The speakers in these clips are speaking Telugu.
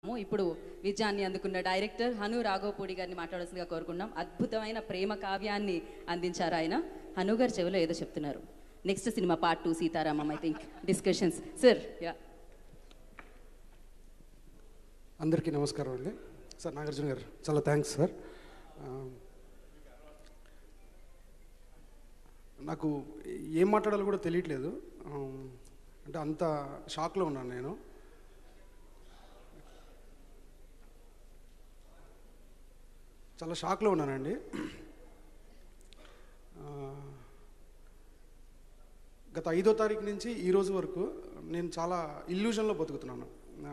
ఇప్పుడు విజయాన్ని అందుకున్న డైరెక్టర్ హను రాఘవపూడి గారిని మాట్లాడాల్సిందిగా కోరుకున్నాం అద్భుతమైన ప్రేమ కావ్యాన్ని అందించారు ఆయన హను గారు చెవిలో ఏదో చెప్తున్నారు నెక్స్ట్ సినిమా part two Sitaramam I think discussions sir yeah అందరికీ నమస్కారం అండి సార్ నాగార్జున గారు చాలా థ్యాంక్స్ సార్ ఆ, నాకు ఏం మాట్లాడాలో కూడా తెలియట్లేదు ఆ, అంటే అంత షాక్లో ఉన్నాను నేను చాలా షాక్లో ఉన్నానండి ఆ, గత ఐదో తారీఖు నుంచి ఈ రోజు వరకు నేను చాలా ఇల్యూజన్లో బతుకుతున్నాను ఆ,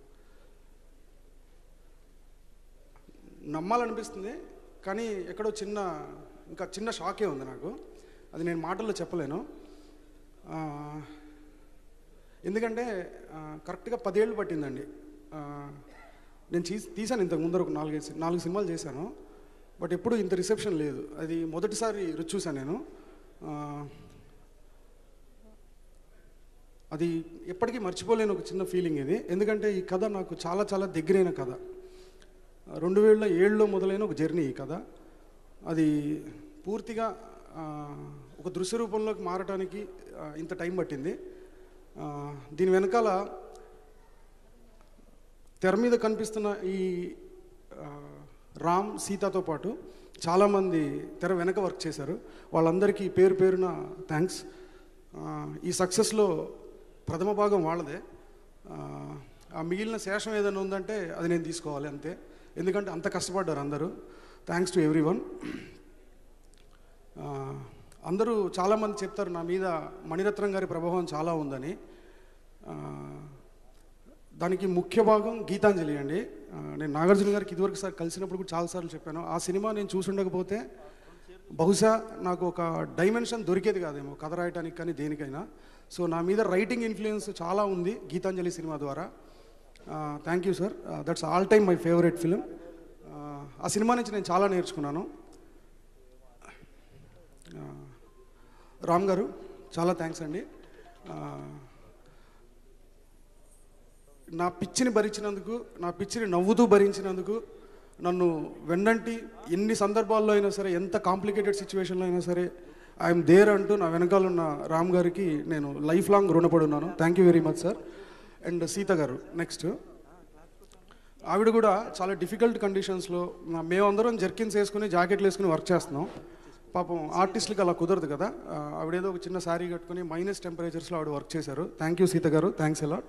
నమ్మాలనిపిస్తుంది కానీ ఎక్కడో చిన్న ఇంకా చిన్న షాకే ఉంది నాకు అది నేను మాటల్లో చెప్పలేను ఆ, ఎందుకంటే ఆ, కరెక్ట్గా పదేళ్ళు పట్టిందండి ఆ, నేను చీ తీశాను ఇంతకు ముందర ఒక నాలుగైదు సి- నాలుగు సినిమాలు చేశాను బట్ ఎప్పుడు ఇంత రిసెప్షన్ లేదు అది మొదటిసారి రుచి చూశాను నేను ఆ, అది ఎప్పటికీ మర్చిపోలేని ఒక చిన్న ఫీలింగ్ ఇది ఎందుకంటే ఈ కథ నాకు చాలా చాలా దగ్గరైన కథ రెండు వేల ఏడులో మొదలైన ఒక జర్నీ ఈ కథ అది పూర్తిగా ఆ, ఒక దృశ్య రూపంలోకి మారటానికి ఆ, ఇంత టైం పట్టింది ఆ, దీని వెనకాల తెర మీద కనిపిస్తున్న ఈ ఆ, రామ్ సీతతో పాటు చాలామంది తెర వెనక వర్క్ చేశారు వాళ్ళందరికీ పేరు పేరున థ్యాంక్స్ ఈ సక్సెస్లో ప్రథమ భాగం వాళ్ళదే ఆ, ఆ మిగిలిన శేషం ఏదైనా ఉందంటే అది నేను తీసుకోవాలి అంతే ఎందుకంటే అంత కష్టపడ్డారు అందరూ థ్యాంక్స్ టు ఎవ్రీ వన్ అందరూ చాలామంది చెప్తారు నా మీద మణిరత్నం గారి ప్రభావం చాలా ఉందని ఆ, దానికి ముఖ్య భాగం గీతాంజలి అండి ఆ, నేను నాగార్జున గారికి ఇదివరకు సార్ కలిసినప్పుడు కూడా చాలాసార్లు చెప్పాను ఆ సినిమా నేను చూసి ఉండకపోతే బహుశా నాకు ఒక డైమెన్షన్ దొరికేది కాదేమో కథ రాయటానికి కానీ దేనికైనా సో నా మీద రైటింగ్ ఇన్ఫ్లుయెన్స్ చాలా ఉంది గీతాంజలి సినిమా ద్వారా thank you sir that's all time my favourite film ఆ సినిమా నుంచి నేను చాలా నేర్చుకున్నాను ఆ, రామ్ గారు చాలా థ్యాంక్స్ అండి ఆ, నా పిచ్చిని భరించినందుకు నా పిచ్చిని నవ్వుతూ భరించినందుకు నన్ను వెన్నంటి ఎన్ని సందర్భాల్లో అయినా సరే ఎంత కాంప్లికేటెడ్ సిచ్యువేషన్లో అయినా సరే ఐఎమ్ దేర్ అంటూ నా వెనకాల ఉన్న రామ్ గారికి నేను లైఫ్ లాంగ్ రుణపడి ఉన్నాను thank you very much sir and Sita గారు నెక్స్ట్ ఆవిడ కూడా చాలా డిఫికల్ట్ కండిషన్స్లో మేమందరం జర్కిన్స్ వేసుకుని జాకెట్లు వేసుకుని వర్క్ చేస్తున్నాం పాపం ఆర్టిస్టులకి అలా కుదరదు కదా ఆ, ఆవిడేదో ఒక చిన్న శారీ కట్టుకుని మైనస్ టెంపరేచర్స్లో ఆవిడ వర్క్ చేశారు థ్యాంక్ యూ సీత గారు thanks a lot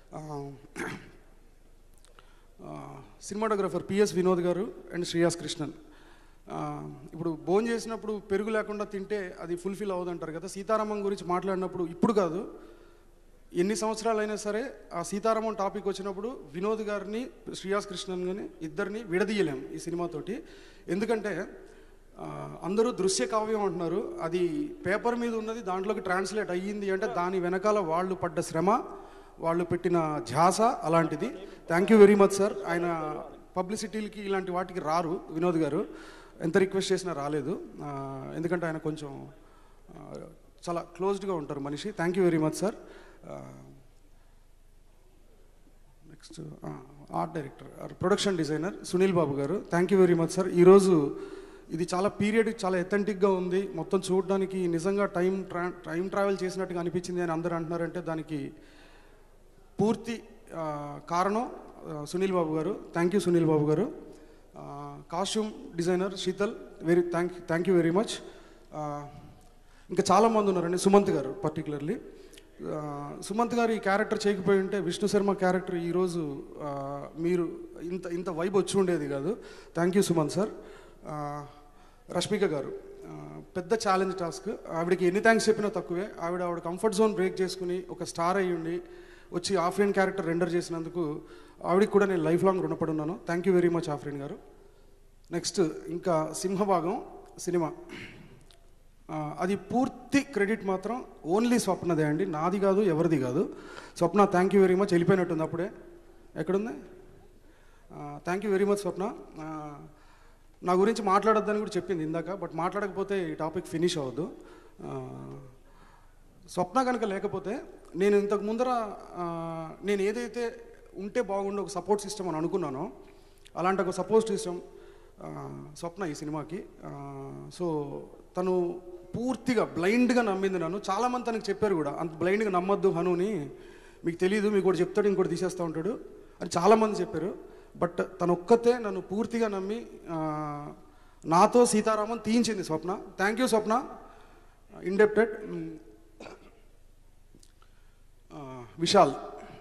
cinematographer PS Vinod గారు అండ్ శ్రేయాస్ కృష్ణన్ ఆ, ఇప్పుడు భోజనం చేసినప్పుడు పెరుగు లేకుండా తింటే అది ఫుల్ఫిల్ అవ్వదంటారు కదా సీతారామం గురించి మాట్లాడినప్పుడు ఇప్పుడు కాదు ఎన్ని సంవత్సరాలైనా సరే ఆ సీతారామం టాపిక్ వచ్చినప్పుడు వినోద్ గారిని శ్రీయాస్ కృష్ణన్ గారిని ఇద్దరిని విడదీయలేం ఈ సినిమాతోటి ఎందుకంటే ఆ, అందరూ దృశ్య కావ్యం అంటున్నారు అది పేపర్ మీద ఉన్నది దాంట్లోకి ట్రాన్స్లేట్ అయ్యింది అంటే దాని వెనకాల వాళ్ళు పడ్డ శ్రమ వాళ్ళు పెట్టిన ధ్యాస అలాంటిది thank you very much sir ఆయన పబ్లిసిటీలకి ఇలాంటి వాటికి రారు వినోద్ గారు ఎంత రిక్వెస్ట్ చేసినా రాలేదు ఆ, ఎందుకంటే ఆయన కొంచెం ఆ, చాలా క్లోజ్డ్గా ఉంటారు మనిషి thank you very much sir next art director production designer Sunil Babu గారు thank you very much sir ఈరోజు ఇది చాలా పీరియడ్ చాలా ఎథెంటిక్గా ఉంది మొత్తం చూడడానికి నిజంగా టైం ట్రా టైం ట్రావెల్ చేసినట్టుగా అనిపించింది అని అందరూ అంటున్నారంటే దానికి పూర్తి ఆ, కారణం ఆ, సునీల్ బాబు గారు థ్యాంక్ యూ సునీల్ బాబు గారు costume designer Sheetal very thank thank you very much ఇంకా చాలామంది ఉన్నారండి సుమంత్ గారు పర్టికులర్లీ సుమంత్ గారు ఈ క్యారెక్టర్ చేయకపోయి ఉంటే విష్ణు శర్మ క్యారెక్టర్ ఈరోజు ఆ, మీరు ఇంత ఇంత వైబ్ వచ్చి ఉండేది కాదు థ్యాంక్ యూ సుమంత్ సార్ ఆ, రష్మిక గారు ఆ, పెద్ద ఛాలెంజ్ టాస్క్ ఆవిడకి ఎన్ని థ్యాంక్స్ చెప్పినా తక్కువే ఆవిడ ఆవిడ కంఫర్ట్ జోన్ బ్రేక్ చేసుకుని ఒక స్టార్ అయ్యి ఉండి వచ్చి ఆఫ్రిన్ క్యారెక్టర్ రెండర్ చేసినందుకు ఆవిడకి కూడా నేను లైఫ్ లాంగ్ రుణపడి ఉన్నాను thank you very much Afrin గారు నెక్స్ట్ ఇంకా సింహభాగం సినిమా ఆ, అది పూర్తి క్రెడిట్ మాత్రం ఓన్లీ స్వప్నదే అండి నాది కాదు ఎవరిది కాదు Swapna thank you very much వెళ్ళిపోయినట్టుంది అప్పుడే ఎక్కడుంది thank you very much Swapna ఆ, నా గురించి మాట్లాడొద్దని కూడా చెప్పింది ఇందాక బట్ మాట్లాడకపోతే ఈ టాపిక్ ఫినిష్ అవ్వద్దు ఆ, స్వప్న కనుక లేకపోతే నేను ఇంతకు ముందర ఆ, నేను ఏదైతే ఉంటే బాగుండు ఒక సపోర్ట్ సిస్టమ్ అని అనుకున్నాను అలాంటి ఒక సపోర్ట్ సిస్టమ్ స్వప్న ఈ సినిమాకి ఆ, సో తను పూర్తిగా బ్లైండ్గా నమ్మింది నన్ను చాలామంది తనకి చెప్పారు కూడా అంత బ్లైండ్గా నమ్మొద్దు హనుని మీకు తెలియదు మీకు కూడా చెప్తాడు ఇంకోటి తీసేస్తూ ఉంటాడు అని చాలామంది చెప్పారు బట్ తను ఒక్కతే నన్ను పూర్తిగా నమ్మి ఆ, నాతో సీతారామన్ తీయించింది Swapna thank you Swapna indebted Vishal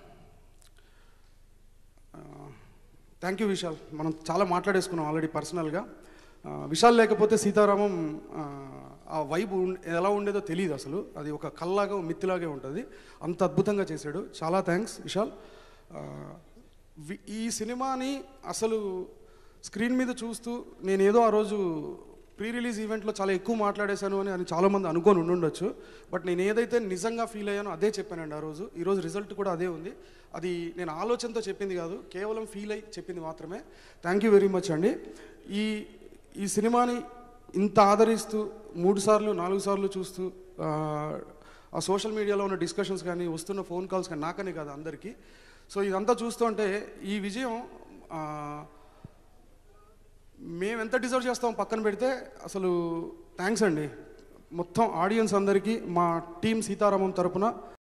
thank you Vishal మనం చాలా మాట్లాడేసుకున్నాం ఆల్రెడీ పర్సనల్గా విశాల్ లేకపోతే సీతారామం ఆ, ఆ వైబ్ ఉం- ఎలా ఉండేదో తెలియదు అసలు అది ఒక కల్లాగా మిత్తిలాగే ఉంటుంది అంత అద్భుతంగా చేశాడు చాలా థ్యాంక్స్ విశాల్ ఆ, వి- ఈ సినిమాని అసలు స్క్రీన్ మీద చూస్తూ నేను ఏదో ఆ రోజు ప్రీ రిలీజ్ ఈవెంట్లో చాలా ఎక్కువ మాట్లాడేశాను అని అని చాలామంది అనుకొని ఉండుండొచ్చు బట్ నేను ఏదైతే నిజంగా ఫీల్ అయ్యానో అదే చెప్పానండి ఆ రోజు ఈరోజు రిజల్ట్ కూడా అదే ఉంది అది నేను ఆలోచనతో చెప్పింది కాదు కేవలం ఫీల్ అయి చెప్పింది మాత్రమే థ్యాంక్ యూ వెరీ మచ్ అండి ఈ ఈ సినిమాని ఇంత ఆదరిస్తూ మూడు సార్లు నాలుగు సార్లు చూస్తూ ఆ, ఆ సోషల్ మీడియాలో ఉన్న డిస్కషన్స్ కానీ వస్తున్న ఫోన్ కాల్స్ కానీ నాకనే కాదు అందరికీ సో ఇదంతా చూస్తుంటే ఈ విజయం ఆ, మేము ఎంత డిజర్వ్ చేస్తాం పక్కన పెడితే అసలు థ్యాంక్స్ అండి మొత్తం ఆడియన్స్ అందరికీ మా టీం సీతారామం తరపున